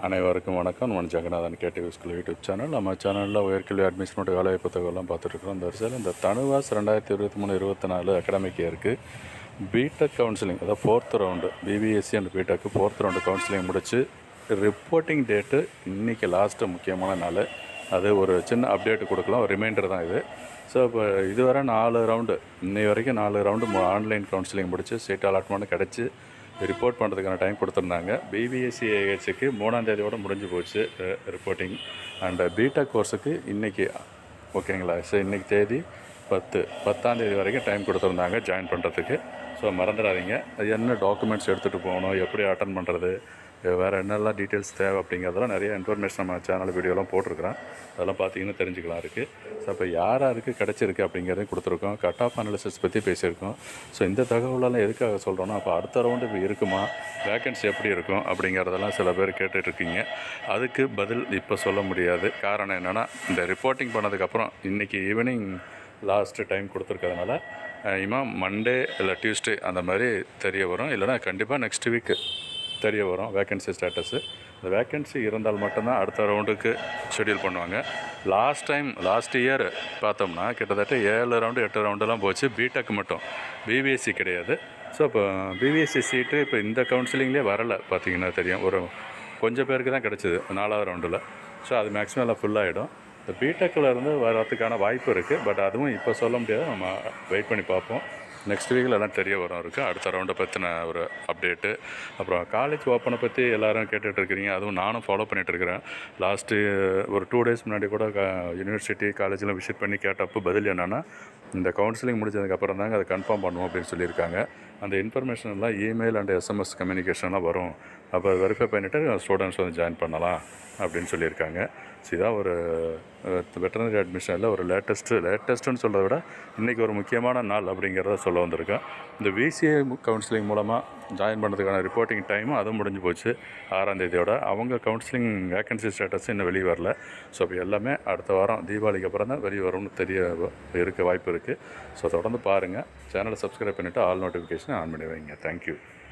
அனைவருக்கும் வணக்கம் நம்ம Jaganathan KTV school YouTube channel நம்ம சேனலில் உயர்கல்வி அட்மிஷன் மற்றும் வேலை புத்தகம்லாம் பார்த்துட்ருக்கோம் இந்த வருஷத்தில் இந்த தனுவாஸ் ரெண்டாயிரத்தி இருபத்தி மூணு இருபத்தி நாலு அகாடமிக் இயருக்கு பிடெக் கவுன்சிலிங் அதாவது fourth round BPSC and BTech fourth round counselling முடிச்சு ரிப்போர்ட்டிங் டேட்டு இன்றைக்கி லாஸ்ட்டு முக்கியமான நாள் அது ஒரு சின்ன அப்டேட் கொடுக்கலாம் ஒரு ரிமைண்டர் தான் இது ஸோ இப்போ இதுவரை நாலு ரவுண்டு இன்னை வரைக்கும் நாலு ரவுண்டு ஆன்லைன் கவுன்சிலிங் முடிச்சு சீட் அலாட்மெண்ட் கிடச்சி ரிப்போர்ட் பண்ணுறதுக்கான டைம் கொடுத்துருந்தாங்க பிபிஎஸ்சி ஏஹெச்சுக்கு மூணாம் தேதியோட முடிஞ்சு போச்சு ரிப்போர்ட்டிங் அண்ட் பிடெக் கோர்ஸுக்கு இன்றைக்கி ஓகேங்களா ஸோ இன்றைக்கி தேதி பத்து பத்தாம் தேதி வரைக்கும் டைம் கொடுத்துருந்தாங்க ஜாயின் பண்ணுறதுக்கு ஸோ மறந்துடாதீங்க அது என்ன டாக்குமெண்ட்ஸ் எடுத்துகிட்டு போகணும் எப்படி அட்டன் பண்ணுறது வேறு என்னெல்லாம் டீட்டெயில்ஸ் தேவை அப்படிங்கிறதெல்லாம் நிறைய இன்ஃபர்மேஷன் நம்ம சேனல் வீடியோலாம் போட்டிருக்கிறேன் அதெல்லாம் பார்த்தீங்கன்னா தெரிஞ்சுக்கலாம் இருக்குது ஸோ இப்போ யார் யாருக்கு கிடச்சிருக்கு அப்படிங்கிறதையும் கொடுத்துருக்கோம் கட் ஆஃப் அனாலிசிஸ் பற்றி பேசியிருக்கோம் ஸோ இந்த தகவலெல்லாம் எதுக்காக சொல்கிறோன்னா அப்போ அடுத்த ரவுண்டு இப்போ இருக்குமா வேக்கன்சி எப்படி இருக்கும் அப்படிங்கிறதெல்லாம் சில பேர் கேட்டுட்ருக்கீங்க அதுக்கு பதில் இப்போ சொல்ல முடியாது காரணம் என்னென்னா இந்த ரிப்போர்ட்டிங் பண்ணதுக்கப்புறம் இன்றைக்கி ஈவினிங் லாஸ்ட்டு டைம் கொடுத்துருக்கறதுனால இமா மண்டே இல்லை டியூஸ்டே அந்த மாதிரி தெரிய வரும் இல்லைனா கண்டிப்பாக நெக்ஸ்ட் வீக்கு தெரிய வரும் வேக்கன்சி ஸ்டேட்டஸு இந்த வேக்கன்சி இருந்தால் மட்டும்தான் அடுத்த ரவுண்டுக்கு ஷெட்யூல் பண்ணுவாங்க லாஸ்ட் டைம் லாஸ்ட் இயர் பார்த்தோம்னா கிட்டத்தட்ட ஏழு ரவுண்டு எட்டு ரவுண்டெல்லாம் போச்சு பிடெக் மட்டும் பிபிஎஸ்சி கிடையாது ஸோ இப்போ பிபிஎஸ்சி சீட்டு இப்போ இந்த கவுன்சிலிங்லேயே வரலை பார்த்தீங்கன்னா தெரியும் ஒரு கொஞ்சம் பேருக்கு தான் கிடச்சிது நாலாவது ரவுண்டில் ஸோ அது மேக்ஸிமம் எல்லாம் ஃபுல் ஆகிடும் இந்த பிடெக்கில் இருந்து வரதுக்கான வாய்ப்பு இருக்குது பட் அதுவும் இப்போ சொல்ல முடியாது நம்ம வெயிட் பண்ணி பார்ப்போம் நெக்ஸ்ட் வீக்கில் எல்லாம் தெரிய வரும் இருக்குது அடுத்த ரவுண்டை பற்றின ஒரு அப்டேட்டு அப்புறம் காலேஜ் ஓப்பனை பற்றி எல்லோரும் கேட்டுட்டு இருக்கிறீங்க அதுவும் நானும் ஃபாலோ பண்ணிகிட்டு இருக்கிறேன் லாஸ்ட்டு ஒரு டூ டேஸ் முன்னாடி கூட யூனிவர்சிட்டி காலேஜில் விசிட் பண்ணி கேட்டப்போ பதில் என்னென்னா இந்த கவுன்சிலிங் முடிஞ்சதுக்கப்புறம் தாங்க அதை கன்ஃபார்ம் பண்ணுவோம் அப்படின்னு சொல்லியிருக்காங்க அந்த இன்ஃபர்மேஷன் எல்லாம் இமெயில் அண்ட் எஸ்எம்எஸ் கம்யூனிகேஷன்லாம் வரும் அப்போ வெரிஃபை பண்ணிவிட்டு ஸ்டூடெண்ட்ஸ் வந்து ஜாயின் பண்ணலாம் அப்படின்னு சொல்லியிருக்காங்க ஸோ இதான் ஒரு வெட்டனரி அட்மிஷனில் ஒரு லேட்டஸ்ட்டு லேட்டஸ்ட்டுன்னு சொல்கிறத விட இன்றைக்கி ஒரு முக்கியமான நாள் அப்படிங்கிறத சொல்ல வந்திருக்கேன் இந்த விசிஏ கவுன்சிலிங் மூலமாக ஜாயின் பண்ணுறதுக்கான ரிப்போர்ட்டிங் டைமும் அதுவும் முடிஞ்சு போச்சு ஆறாம் தேதியோட அவங்க கவுன்சிலிங் வேகன்சி ஸ்டேட்டஸ் இன்னும் வெளியே வரல ஸோ இப்போ எல்லாமே அடுத்த வாரம் தீபாவளிக்கு அப்புறம் தான் வெளியே வரும்னு தெரிய இருக்க வாய்ப்பு இருக்குது ஸோ தொடர்ந்து பாருங்கள் சேனலை சப்ஸ்கிரைப் பண்ணிவிட்டு ஆல் நோட்டிஃபிகேஷன் ஆன் பண்ணி வைங்க தேங்க்யூ